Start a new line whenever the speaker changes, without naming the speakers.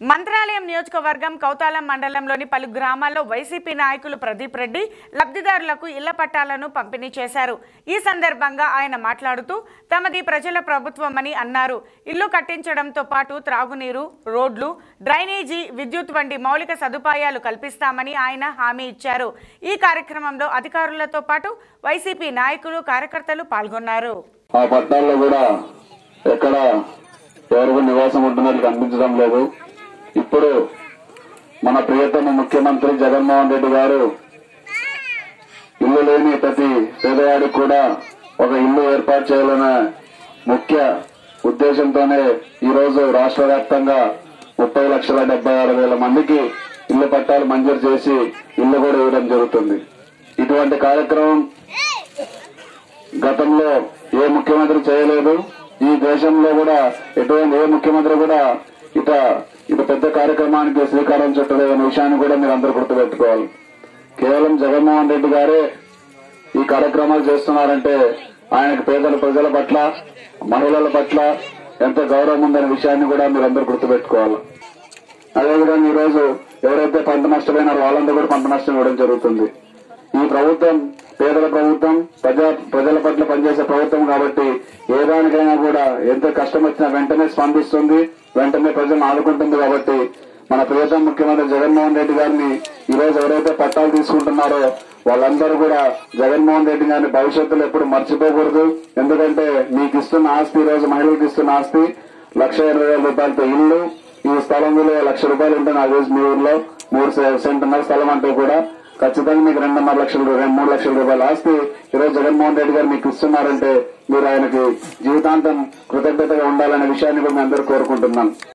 మంత్రాలయం నియోజకవర్గం కౌతాలం మండలంలోని పలు గ్రామాల్లో వైసీపీ నాయకులు ప్రదీప్ రెడ్డి లబ్ధిదారులకు ఇళ్ల పట్టాలను పంపిణీ చేశారు ఈ సందర్భంగా ఆయన మాట్లాడుతూ తమది ప్రజల ప్రభుత్వమని అన్నారు ఇల్లు కట్టించడంతో పాటు త్రాగునీరు రోడ్లు డ్రైనేజీ విద్యుత్ వంటి మౌలిక సదుపాయాలు కల్పిస్తామని ఆయన హామీ ఇచ్చారు ఈ కార్యక్రమంలో అధికారులతో పాటు వైసీపీ నాయకులు కార్యకర్తలు పాల్గొన్నారు
ఆ పట్టణాల్లో కూడా ఎక్కడ ఎవరు నివాసం ఉంటున్నట్లు కనిపించడం లేదు ఇప్పుడు మన ప్రియతమ ముఖ్యమంత్రి జగన్మోహన్ రెడ్డి గారు ఇల్లు లేని ప్రతి పేదవాడికి కూడా ఒక ఇల్లు ఏర్పాటు చేయాలనే ముఖ్య ఉద్దేశంతోనే ఈ రోజు రాష్ట్ర వ్యాప్తంగా ముప్పై లక్షల డెబ్బై ఆరు వేల మందికి ఇల్లు పట్టాలు మంజూరు చేసి ఇల్లు కూడా ఇవ్వడం జరుగుతుంది ఇటువంటి కార్యక్రమం గతంలో ఏ ముఖ్యమంత్రి చేయలేదు ఈ దేశంలో కూడా ఎటువంటి ఏ ముఖ్యమంత్రి కూడా ఇట ఇట పెద్ద కార్యక్రమానికి శ్రీకారం చుట్టలేదనే విషయాన్ని కూడా మీరు అందరూ గుర్తుపెట్టుకోవాలి కేవలం జగన్మోహన్ రెడ్డి గారే ఈ కార్యక్రమాలు చేస్తున్నారంటే ఆయనకు పేదల ప్రజల పట్ల మహిళల పట్ల ఎంత గౌరవం ఉందనే విషయాన్ని కూడా మీరు అందరూ గుర్తుపెట్టుకోవాలి అదేవిధంగా ఈ రోజు ఎవరైతే పంట నష్టపోయినారో వాళ్ళందరూ కూడా పంట నష్టం ఇవ్వడం జరుగుతుంది ఈ ప్రభుత్వం పేదల ప్రభుత్వం ప్రజా ప్రజల పట్ల పనిచేసే ప్రభుత్వం కాబట్టి ఏ దానికైనా కూడా ఎంత కష్టం వచ్చినా వెంటనే స్పందిస్తుంది వెంటనే ప్రజలను ఆదుకుంటుంది కాబట్టి మన ప్రియతమ ముఖ్యమంత్రి జగన్మోహన్ రెడ్డి గారిని ఈ రోజు ఎవరైతే పట్టాలు తీసుకుంటున్నారో వాళ్ళందరూ కూడా జగన్మోహన్ రెడ్డి గారిని భవిష్యత్తులో ఎప్పుడు మర్చిపోకూడదు ఎందుకంటే మీకు ఇస్తున్న ఆస్తి ఈ రోజు మహిళలకు ఇస్తున్న ఆస్తి లక్ష ఇరవై వేల రూపాయలతో ఇల్లు ఈ స్థలం విలువ లక్ష రూపాయలు ఉంటే నాకు తెలిసి మీ ఊర్లో మూడు సె- సెంటున్నర స్థలం అంటే కూడా ఖచ్చితంగా మీకు రెండున్నర లక్షల రూ- రెండు మూడు లక్షల రూపాయల ఆస్తి ఈరోజు జగన్మోహన్ రెడ్డి గారు మీకు ఇస్తున్నారంటే మీరు ఆయనకి జీవితాంతం కృతజ్ఞతగా ఉండాలనే విషయాన్ని కూడా మేము అందరూ కోరుకుంటున్నాం